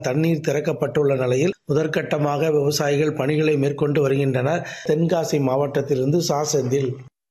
தண்ணீர் திறக்கப்பட்டுள்ள நிலையில் முதற்கட்டமாக விவசாயிகள் பணிகளை மேற்கொண்டு வருகின்றனர் தென்காசி மாவட்டத்திலிருந்து சா செந்தில்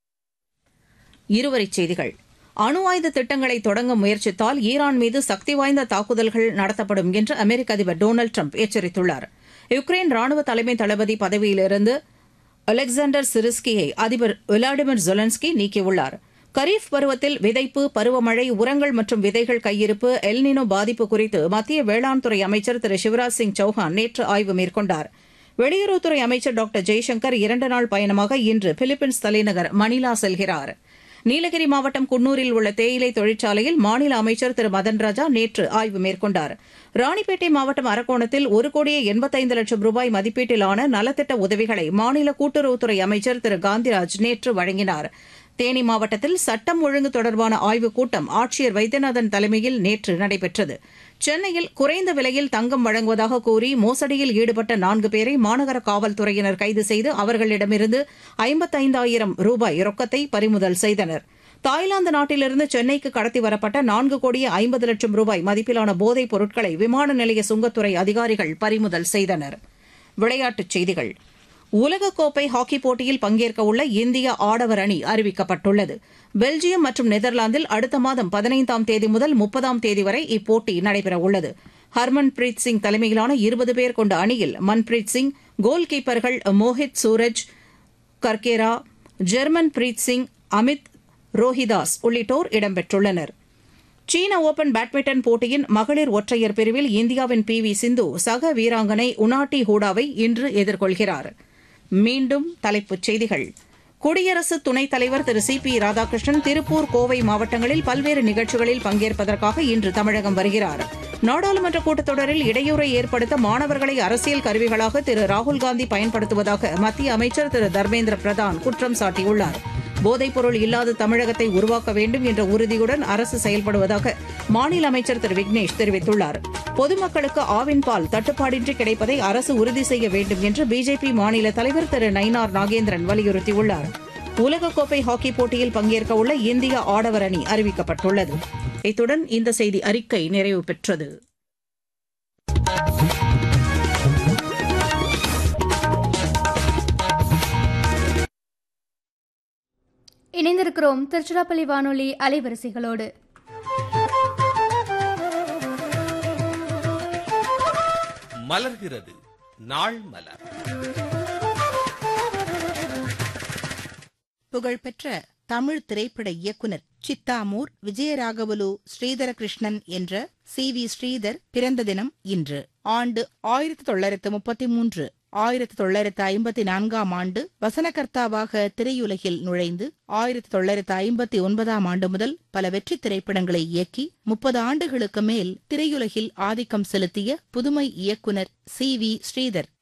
இருவரிச் செய்திகள் அணு ஆயுத திட்டங்களை தொடங்க முயற்சித்தால் ஈரான் மீது சக்தி வாய்ந்த தாக்குதல்கள் நடத்தப்படும் என்று அமெரிக்க அதிபர் டொனால்டு ட்ரம்ப் எச்சரித்துள்ளார் யுக்ரைன் ராணுவ தலைமை தளபதி பதவியிலிருந்து அலெக்சாண்டர் சிரிஸ்கியை அதிபர் விளாடிமிர் ஜொலன்ஸ்கி நீக்கியுள்ளார் கரீஃப் பருவத்தில் விதைப்பு பருவமழை உரங்கள் மற்றும் விதைகள் கையிருப்பு எல்னினோ பாதிப்பு குறித்து மத்திய வேளாண் துறை அமைச்சர் திரு சிவராஜ் சிங் சௌஹான் நேற்று ஆய்வு மேற்கொண்டார் வெளியுறவுத்துறை அமைச்சர் டாக்டர் ஜெய்சங்கர் இரண்டு நாள் பயணமாக இன்று பிலிப்பைன்ஸ் தலைநகர் மணிலா செல்கிறார் நீலகிரி மாவட்டம் குன்னூரில் உள்ள தேயிலை தொழிற்சாலையில் மாநில அமைச்சர் திரு மதன் ராஜா நேற்று ஆய்வு மேற்கொண்டார் ராணிப்பேட்டை மாவட்டம் அரக்கோணத்தில் ஒரு கோடியே எண்பத்தைந்து லட்சம் ரூபாய் மதிப்பீட்டிலான நலத்திட்ட உதவிகளை மாநில கூட்டுறவுத்துறை அமைச்சர் திரு காந்திராஜ் நேற்று வழங்கினார் தேனி மாவட்டத்தில் சட்டம் ஒழுங்கு தொடர்பான ஆய்வுக் கூட்டம் ஆட்சியர் வைத்தியநாதன் தலைமையில் நேற்று நடைபெற்றது சென்னையில் குறைந்த விலையில் தங்கம் வழங்குவதாக கூறி மோசடியில் ஈடுபட்ட நான்கு பேரை மாநகர காவல்துறையினர் கைது செய்து அவர்களிடமிருந்து ஐம்பத்தைந்தாயிரம் ரூபாய் ரொக்கத்தை பறிமுதல் செய்தனர் தாய்லாந்து நாட்டிலிருந்து சென்னைக்கு கடத்தி வரப்பட்ட நான்கு கோடியே ஐம்பது லட்சம் ரூபாய் மதிப்பிலான போதைப் பொருட்களை விமான நிலைய சுங்கத்துறை அதிகாரிகள் பறிமுதல் செய்தனர் விளையாட்டுச் செய்திகள் உலகக்கோப்பை ஹாக்கி போட்டியில் பங்கேற்க உள்ள இந்திய ஆடவர் அணி அறிவிக்கப்பட்டுள்ளது பெல்ஜியம் மற்றும் நெதர்லாந்தில் அடுத்த மாதம் பதினைந்தாம் தேதி முதல் முப்பதாம் தேதி வரை இப்போட்டி நடைபெறவுள்ளது ஹர்மன் பிரீத் சிங் தலைமையிலான இருபது பேர் கொண்ட அணியில் மன்பிரீத் சிங் கோல் கீப்பர்கள் மோஹித் சூரஜ் கர்கேரா ஜெர்மன் பிரீத் சிங் அமித் ரோஹிதாஸ் உள்ளிட்டோர் இடம்பெற்றுள்ளனர் சீன ஓபன் பேட்மிண்டன் போட்டியின் மகளிர் ஒற்றையர் பிரிவில் இந்தியாவின் பி வி சிந்து சக வீராங்கனை உனாட்டி ஹூடாவை இன்று எதிர்கொள்கிறார் மீண்டும் தலைப்புச் செய்திகள் குடியரசு துணைத் தலைவர் திரு சி பி ராதாகிருஷ்ணன் திருப்பூர் கோவை மாவட்டங்களில் பல்வேறு நிகழ்ச்சிகளில் பங்கேற்பதற்காக இன்று தமிழகம் வருகிறார் நாடாளுமன்ற கூட்டத்தொடரில் இடையூறை ஏற்படுத்த மாணவர்களை அரசியல் கருவிகளாக திரு ராகுல்காந்தி பயன்படுத்துவதாக மத்திய அமைச்சர் திரு தர்மேந்திர பிரதான் குற்றம் சாட்டியுள்ளார் போதைப்பொருள் இல்லாத தமிழகத்தை உருவாக்க வேண்டும் என்ற உறுதியுடன் அரசு செயல்படுவதாக மாநில அமைச்சர் திரு விக்னேஷ் தெரிவித்துள்ளார் பொதுமக்களுக்கு ஆவின் பால் தட்டுப்பாடின்றி கிடைப்பதை அரசு உறுதி செய்ய வேண்டும் என்று பிஜேபி மாநில தலைவர் திரு நயினார் நாகேந்திரன் வலியுறுத்தியுள்ளார் உலகக்கோப்பை ஹாக்கி போட்டியில் பங்கேற்க உள்ள இந்திய ஆடவர் அணி அறிவிக்கப்பட்டுள்ளது இத்துடன் இந்த செய்தி அறிக்கை நிறைவு பெற்றது இணைந்திருக்கிறோம் திருச்சிராப்பள்ளி வானொலி அலைவரிசைகளோடு மலர்கிறது நாள் மலர் புகழ்பெற்ற தமிழ் திரைப்பட இயக்குனர் சித்தாமூர் விஜயராகவலு ஸ்ரீதரகிருஷ்ணன் என்ற சி வி ஸ்ரீதர் பிறந்த தினம் இன்று ஆண்டு ஆயிரத்தி தொள்ளாயிரத்து முப்பத்தி மூன்று ஆயிரத்தி தொள்ளாயிரத்து ஐம்பத்தி நான்காம் ஆண்டு வசனகர்த்தாவாக திரையுலகில் நுழைந்து ஆயிரத்தி தொள்ளாயிரத்து ஐம்பத்தி ஒன்பதாம் ஆண்டு முதல் பல வெற்றி திரைப்படங்களை இயக்கி முப்பது ஆண்டுகளுக்கு மேல் திரையுலகில் ஆதிக்கம் செலுத்திய புதுமை இயக்குனர் சி வி ஸ்ரீதர்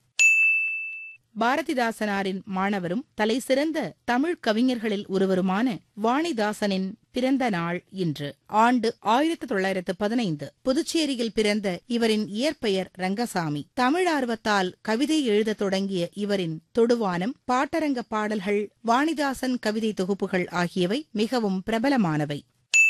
பாரதிதாசனாரின் மாணவரும் தலைசிறந்த தமிழ் கவிஞர்களில் ஒருவருமான வாணிதாசனின் பிறந்த நாள் இன்று ஆண்டு ஆயிரத்தி தொள்ளாயிரத்து பதினைந்து புதுச்சேரியில் பிறந்த இவரின் இயற்பெயர் ரங்கசாமி தமிழ் ஆர்வத்தால் கவிதை எழுதத் தொடங்கிய இவரின் தொடுவானம் பாட்டரங்க பாடல்கள் வாணிதாசன் கவிதை தொகுப்புகள் ஆகியவை மிகவும் பிரபலமானவை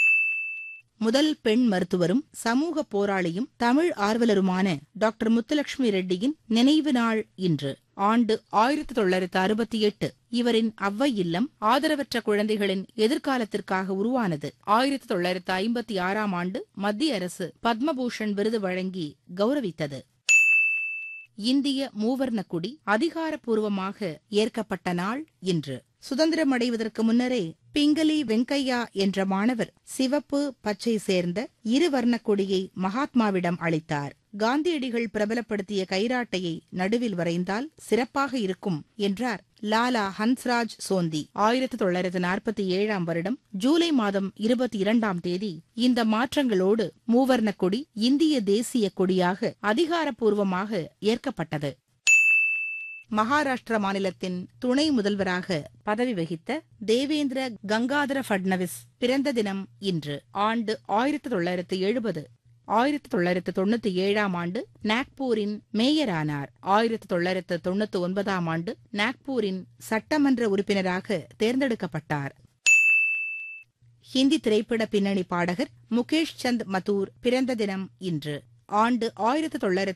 முதல் பெண் மருத்துவரும் சமூக போராளியும் தமிழ் ஆர்வலருமான டாக்டர் முத்துலட்சுமி ரெட்டியின் நினைவு நாள் இன்று ஆண்டு ஆயிரத்தி தொள்ளாயிரத்து அறுபத்தி எட்டு இவரின் அவ்வை இல்லம் ஆதரவற்ற குழந்தைகளின் எதிர்காலத்திற்காக உருவானது ஆயிரத்தி தொள்ளாயிரத்து ஐம்பத்தி ஆறாம் ஆண்டு மத்திய அரசு பத்மபூஷன் விருது வழங்கி கௌரவித்தது இந்திய மூவர்ண கொடி அதிகாரப்பூர்வமாக ஏற்கப்பட்ட நாள் இன்று சுதந்திரம் அடைவதற்கு முன்னரே பிங்களி வெங்கையா என்ற மாணவர் சிவப்பு பச்சை சேர்ந்த இரு வர்ணக் கொடியை மகாத்மாவிடம் அளித்தார் காந்தியடிகள் பிரபலப்படுத்திய கைராட்டையை நடுவில் வரைந்தால் சிறப்பாக இருக்கும் என்றார் லாலா ஹன்ஸ்ராஜ் சோந்தி ஆயிரத்தி தொள்ளாயிரத்து நாற்பத்தி ஏழாம் வருடம் ஜூலை மாதம் இருபத்தி இரண்டாம் தேதி இந்த மாற்றங்களோடு மூவர்ண கொடி இந்திய தேசிய கொடியாக அதிகாரப்பூர்வமாக ஏற்கப்பட்டது மகாராஷ்டிர மாநிலத்தின் துணை முதல்வராக பதவி வகித்த தேவேந்திர கங்காதர பட்னவிஸ் பிறந்த தினம் இன்று ஆண்டு ஆயிரத்தி தொள்ளாயிரத்து எழுபது ஆயிரத்தி தொள்ளாயிரத்து தொண்ணூத்தி ஏழாம் ஆண்டு நாக்பூரின் மேயரானார் ஆயிரத்தி தொள்ளாயிரத்து தொண்ணூத்தி ஒன்பதாம் ஆண்டு நாக்பூரின் சட்டமன்ற உறுப்பினராக தேர்ந்தெடுக்கப்பட்டார் ஹிந்தி திரைப்பட பின்னணி பாடகர் முகேஷ் சந்த் மதூர் பிறந்த தினம் இன்று ஆண்டு ஆயிரத்து தொள்ளாயிரத்து